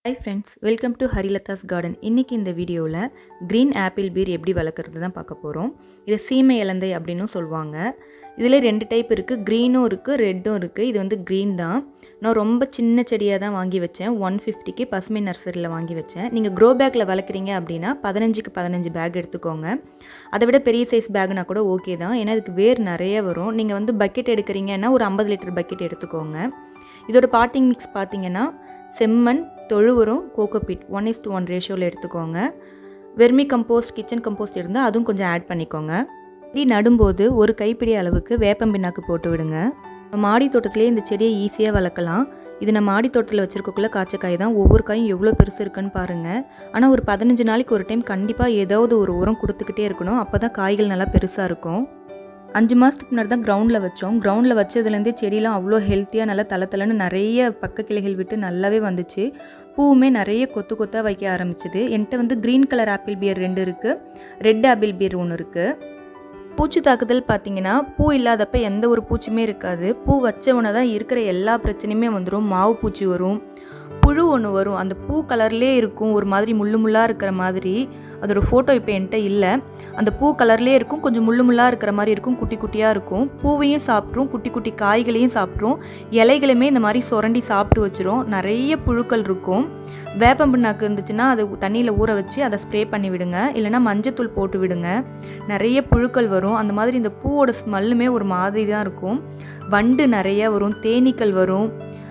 hi friends welcome to Harilatha's garden இன்றைக்கி இந்த வீடியோவில் க்ரீன் ஆப்பிள் பீர் எப்படி வளர்க்குறது தான் பார்க்க போகிறோம் இதை சீமை இலந்தை அப்படின்னும் சொல்லுவாங்க இதில் ரெண்டு டைப் இருக்குது க்ரீனும் இருக்குது ரெட்டும் இருக்குது இது வந்து க்ரீன் தான் நான் ரொம்ப சின்ன செடியாக தான் வாங்கி வச்சேன் ஒன் ஃபிஃப்டிக்கு பசுமை நர்சரியில் வாங்கி வச்சேன் நீங்கள் க்ரோ பேக்கில் வளர்க்குறீங்க அப்படின்னா பதினஞ்சுக்கு பதினஞ்சு பேக் எடுத்துக்கோங்க அதை விட பெரிய சைஸ் பேக்னா கூட ஓகே தான் ஏன்னா அதுக்கு வேர் நிறைய வரும் நீங்கள் வந்து பக்கெட் எடுக்கிறீங்கன்னா ஒரு ஐம்பது லிட்டர் பக்கெட் எடுத்துக்கோங்க இதோட பாட்டிங் மிக்ஸ் பார்த்தீங்கன்னா செம்மண் தொழு உரம் cocopeat one is to one ரேஷியோவில் எடுத்துக்கோங்க வெர்மி கம்போஸ்ட் கிச்சன் கம்போஸ்ட் இருந்தால் அதுவும் கொஞ்சம் ஆட் பண்ணிக்கோங்க செடி நடும்போது ஒரு கைப்பிடி அளவுக்கு வேப்பம் பிண்ணாக்கு போட்டு விடுங்க மாடி தோட்டத்திலே இந்த செடியை ஈஸியாக வளர்க்கலாம் இது நம்ம மாடி தோட்டத்தில் வச்சுருக்கக்குள்ள காய்ச்ச காய் தான் ஒவ்வொரு காயும் எவ்வளோ பெருசு இருக்குன்னு பாருங்கள் ஆனால் ஒரு பதினஞ்சு நாளைக்கு ஒரு டைம் கண்டிப்பாக ஏதாவது ஒரு உரம் கொடுத்துக்கிட்டே இருக்கணும் அப்போ தான் காய்கள் நல்லா பெருசாக இருக்கும் அஞ்சு மாதத்துக்கு முன்னாடி தான் கிரவுண்டில் வச்சோம் கிரவுண்டில் வச்சதுலேருந்தே செடியெலாம் அவ்வளோ ஹெல்த்தியாக நல்லா தலை தலைன்னு நிறைய பக்க கிளைகள் விட்டு நல்லாவே வந்துச்சு பூவுமே நிறைய கொத்து கொத்தாக வைக்க ஆரம்பிச்சுது என்கிட்ட வந்து க்ரீன் கலர் ஆப்பிள் பியர் ரெண்டு இருக்குது ரெட் ஆப்பிள் பியர் ஒன்று இருக்குது பூச்சி தாக்குதல் பார்த்தீங்கன்னா பூ இல்லாதப்ப எந்த ஒரு பூச்சியுமே இருக்காது பூ வச்சவொன்னே தான் இருக்கிற எல்லா பிரச்சனையுமே வந்துடும் மாவு பூச்சி வரும் புழு ஒன்று வரும் அந்த பூ கலர்லேயே இருக்கும் ஒரு மாதிரி முள்ளு முள்ளாக இருக்கிற மாதிரி அதோட ஃபோட்டோ இப்போ என்கிட்ட இல்லை அந்த பூ கலர்லேயே இருக்கும் கொஞ்சம் முள்ளு முள்ளாக இருக்கிற மாதிரி இருக்கும் குட்டி குட்டியாக இருக்கும் பூவையும் சாப்பிட்ரும் குட்டி குட்டி காய்களையும் சாப்பிட்ரும் இலைகளுமே இந்த மாதிரி சுரண்டி சாப்பிட்டு வச்சிரும் நிறைய புழுக்கள் இருக்கும் வேப்பம் பிண்ணாக்கு இருந்துச்சுன்னா அதை தண்ணியில் ஊற வச்சு அதை ஸ்ப்ரே பண்ணி விடுங்க இல்லைனா மஞ்சத்தூள் போட்டு விடுங்க நிறைய புழுக்கள் வரும் அந்த மாதிரி இந்த பூவோட ஸ்மெல்லுமே ஒரு மாதிரி தான் இருக்கும் வண்டு நிறைய வரும் தேனீக்கள் வரும்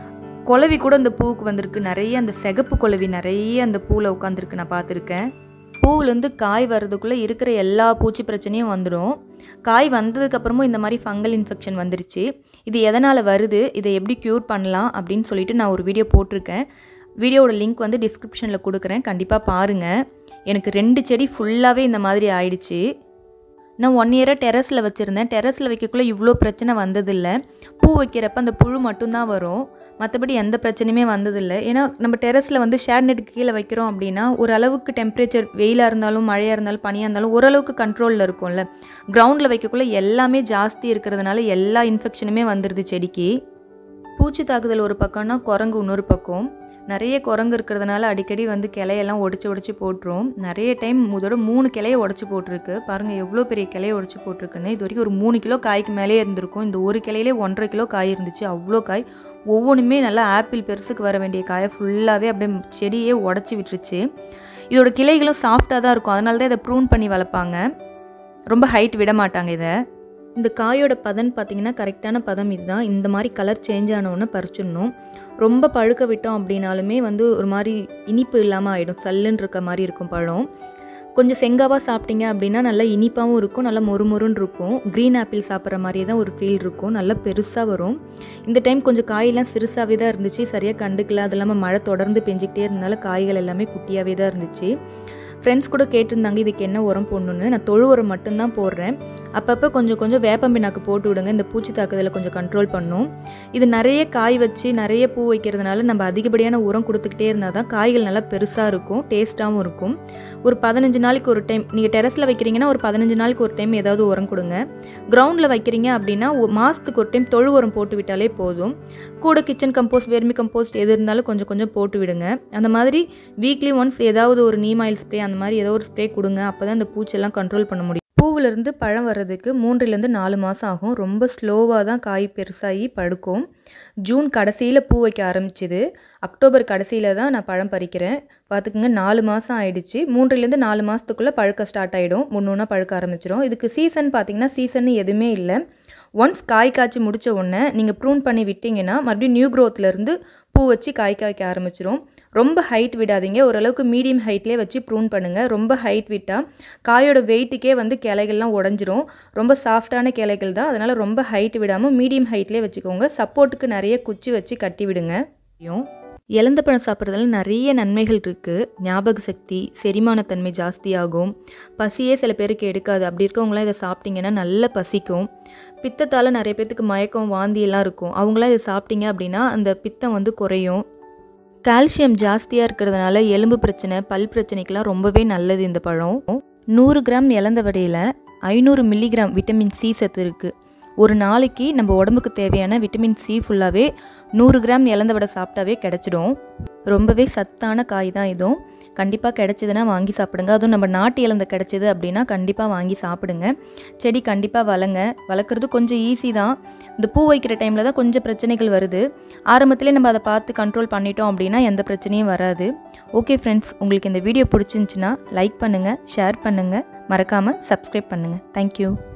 குளவி கூட அந்த பூவுக்கு வந்திருக்கு நிறைய அந்த சிகப்பு குளவி நிறைய அந்த பூவில் உட்காந்துருக்கு நான் பார்த்துருக்கேன் பூவிலேருந்து காய் வர்றதுக்குள்ளே இருக்கிற எல்லா பூச்சி பிரச்சனையும் வந்துடும் காய் வந்ததுக்கப்புறமும் இந்த மாதிரி ஃபங்கல் இன்ஃபெக்ஷன் வந்துருச்சு இது எதனால் வருது இதை எப்படி க்யூர் பண்ணலாம் அப்படின்னு சொல்லிட்டு நான் ஒரு வீடியோ போட்டிருக்கேன் வீடியோவோட லிங்க் வந்து டிஸ்கிரிப்ஷனில் கொடுக்குறேன் கண்டிப்பாக பாருங்கள் எனக்கு ரெண்டு செடி ஃபுல்லாகவே இந்த மாதிரி ஆயிடுச்சு நான் ஒன் இயராக டெரஸில் வச்சுருந்தேன் டெரஸில் வைக்கக்குள்ளே இவ்வளோ பிரச்சனை வந்ததில்லை பூ வைக்கிறப்ப அந்த புழு மட்டும்தான் வரும் மற்றபடி எந்த பிரச்சனையுமே வந்ததில்லை ஏன்னா நம்ம டெரஸில் வந்து ஷேர் நெட்டுக்கு கீழே வைக்கிறோம் அப்படின்னா ஒரு அளவுக்கு டெம்பரேச்சர் வெயிலாக இருந்தாலும் மழையாக இருந்தாலும் பனியாக இருந்தாலும் ஓரளவுக்கு கண்ட்ரோலில் இருக்கும்ல கிரவுண்டில் வைக்கக்குள்ளே எல்லாமே ஜாஸ்தி இருக்கிறதுனால எல்லா இன்ஃபெக்ஷனுமே வந்துடுது செடிக்கு பூச்சி தாக்குதல் ஒரு பக்கம்னா குரங்கு இன்னொரு பக்கம் நிறைய குரங்கு இருக்கிறதுனால அடிக்கடி வந்து கிளையெல்லாம் உடச்சி உடச்சி போட்டுரும் நிறைய டைம் முதோட மூணு கிளையை உடச்சி போட்டிருக்கு பாருங்கள் எவ்வளோ பெரிய கிளையை உடச்சி போட்டிருக்குன்னு இது வரைக்கும் ஒரு மூணு கிலோ காய்க்கு மேலே இருந்திருக்கும் இந்த ஒரு கிளையிலே ஒன்றரை கிலோ காய் இருந்துச்சு அவ்வளோ காய் ஒவ்வொன்றுமே நல்லா ஆப்பிள் பெருசுக்கு வர வேண்டிய காயை ஃபுல்லாகவே அப்படியே செடியே உடச்சி விட்டுருச்சு இதோட கிளைகளும் சாஃப்டாக தான் இருக்கும் அதனால தான் இதை ப்ரூன் பண்ணி வளர்ப்பாங்க ரொம்ப ஹைட் விட மாட்டாங்க இதை இந்த காயோட பதம் பார்த்திங்கன்னா கரெக்டான பதம் இதுதான் இந்த மாதிரி கலர் சேஞ்ச் ஆனவுடனே பறிச்சிடணும் ரொம்ப பழுக்க விட்டோம் அப்படின்னாலுமே வந்து ஒரு மாதிரி இனிப்பு இல்லாமல் ஆகிடும் சல்லுன்னு இருக்க மாதிரி இருக்கும் பழம் கொஞ்சம் செங்காவாக சாப்பிட்டீங்க அப்படின்னா நல்லா இனிப்பாகவும் இருக்கும் நல்லா மொறுமொறுன்னு இருக்கும் க்ரீன் ஆப்பிள் சாப்பிட்ற மாதிரியே தான் ஒரு ஃபீல் இருக்கும் நல்லா பெருசாக வரும் இந்த டைம் கொஞ்சம் காயெல்லாம் சிறுசாகவே தான் இருந்துச்சு சரியாக கண்டுக்கல அது இல்லாமல் மழை தொடர்ந்து பெஞ்சிக்கிட்டே இருந்தனால காய்கள் எல்லாமே குட்டியாகவே தான் இருந்துச்சு ஃப்ரெண்ட்ஸ் கூட கேட்டிருந்தாங்க இதுக்கு என்ன உரம் போடணுன்னு நான் தொழு உரம் மட்டும்தான் போடுறேன் அப்பப்போ கொஞ்சம் கொஞ்சம் வேப்பம்பினாக்கு போட்டு விடுங்க இந்த பூச்சி தாக்குதலை கொஞ்சம் கண்ட்ரோல் பண்ணும் இது நிறைய காய் வச்சு நிறைய பூ வைக்கிறதுனால நம்ம அதிகப்படியான உரம் கொடுத்துக்கிட்டே இருந்தால் தான் காய்கள் நல்லா பெருசாக இருக்கும் டேஸ்ட்டாகவும் இருக்கும் ஒரு பதினஞ்சு நாளைக்கு ஒரு டைம் நீங்கள் டெரஸில் வைக்கிறீங்கன்னா ஒரு பதினஞ்சு நாளைக்கு ஒரு டைம் ஏதாவது உரம் கொடுங்க கிரவுண்டில் வைக்கிறீங்க அப்படின்னா மாதத்துக்கு ஒரு டைம் தொழு உரம் போட்டு விட்டாலே போதும் கூட கிச்சன் கம்போஸ்ட் வெர்மி கம்போஸ்ட் எது இருந்தாலும் கொஞ்சம் கொஞ்சம் போட்டு விடுங்க அந்த மாதிரி வீக்லி ஒன்ஸ் ஏதாவது ஒரு நீம் ஆயில் ஸ்ப்ரே அந்த மாதிரி ஏதோ ஒரு ஸ்ப்ரே கொடுங்க அப்போ தான் இந்த பூச்செல்லாம் கண்ட்ரோல் பண்ண முடியும் பூவிலேருந்து பழம் வர்றதுக்கு மூன்றுலேருந்து நாலு மாதம் ஆகும் ரொம்ப ஸ்லோவாக தான் காய் பெருசாகி படுக்கும் ஜூன் கடைசியில் பூ வைக்க ஆரம்பிச்சிது அக்டோபர் கடைசியில் தான் நான் பழம் பறிக்கிறேன் பார்த்துக்குங்க நாலு மாதம் ஆயிடுச்சு மூன்றுலேருந்து நாலு மாதத்துக்குள்ளே பழுக்க ஸ்டார்ட் ஆகிடும் ஒன்று ஒன்றா பழுக்க ஆரம்பிச்சிடும் இதுக்கு சீசன் பார்த்திங்கன்னா சீசன் எதுவுமே இல்லை ஒன்ஸ் காய் காய்ச்சி முடித்த உடனே நீங்கள் ப்ரூன் பண்ணி விட்டிங்கன்னா மறுபடியும் நியூ க்ரோத்லேருந்து பூ வச்சு காய் காய்க்க ஆரம்பிச்சிடும் ரொம்ப ஹைட் விடாதீங்க ஓரளவுக்கு மீடியம் ஹைட்லேயே வச்சு ப்ரூன் பண்ணுங்கள் ரொம்ப ஹைட் விட்டால் காயோட வெயிட்டுக்கே வந்து கிளைகள்லாம் உடஞ்சிரும் ரொம்ப சாஃப்டான கிளைகள் தான் அதனால் ரொம்ப ஹைட் விடாமல் மீடியம் ஹைட்லேயே வச்சுக்கோங்க சப்போர்ட்டுக்கு நிறைய குச்சி வச்சு கட்டி விடுங்க இழந்த பழம் சாப்பிட்றதுல நிறைய நன்மைகள் இருக்குது ஞாபக சக்தி செரிமானத்தன்மை ஜாஸ்தியாகும் பசியே சில பேருக்கு எடுக்காது அப்படி இருக்கவங்களாம் இதை சாப்பிட்டிங்கன்னா நல்ல பசிக்கும் பித்தத்தால் நிறைய பேர்த்துக்கு மயக்கம் வாந்தி எல்லாம் இருக்கும் அவங்களாம் இதை சாப்பிட்டீங்க அப்படின்னா அந்த பித்தம் வந்து குறையும் கால்சியம் ஜாஸ்தியாக இருக்கிறதுனால எலும்பு பிரச்சனை பல் பிரச்சனைக்கெலாம் ரொம்பவே நல்லது இந்த பழம் நூறு கிராம் இழந்த வடையில் ஐநூறு மில்லிகிராம் விட்டமின் சி சத்து இருக்குது ஒரு நாளைக்கு நம்ம உடம்புக்கு தேவையான விட்டமின் சி ஃபுல்லாகவே நூறு கிராம் இலந்த வடை சாப்பிட்டாவே கிடச்சிடும் ரொம்பவே சத்தான காய் தான் இதுவும் கண்டிப்பாக கிடச்சிதுன்னா வாங்கி சாப்பிடுங்க அதுவும் நம்ம நாட்டு இலந்த கிடச்சிது அப்படின்னா கண்டிப்பாக வாங்கி சாப்பிடுங்க செடி கண்டிப்பாக வளங்க வளர்க்குறது கொஞ்சம் ஈஸி தான் இந்த பூ வைக்கிற டைமில் தான் கொஞ்சம் பிரச்சனைகள் வருது ஆரம்பத்திலே நம்ம அதை பார்த்து கண்ட்ரோல் பண்ணிட்டோம் அப்படின்னா எந்த பிரச்சனையும் வராது ஓகே ஃப்ரெண்ட்ஸ் உங்களுக்கு இந்த வீடியோ பிடிச்சிருந்துச்சின்னா லைக் பண்ணுங்கள் ஷேர் பண்ணுங்கள் மறக்காமல் சப்ஸ்கிரைப் பண்ணுங்கள் தேங்க்யூ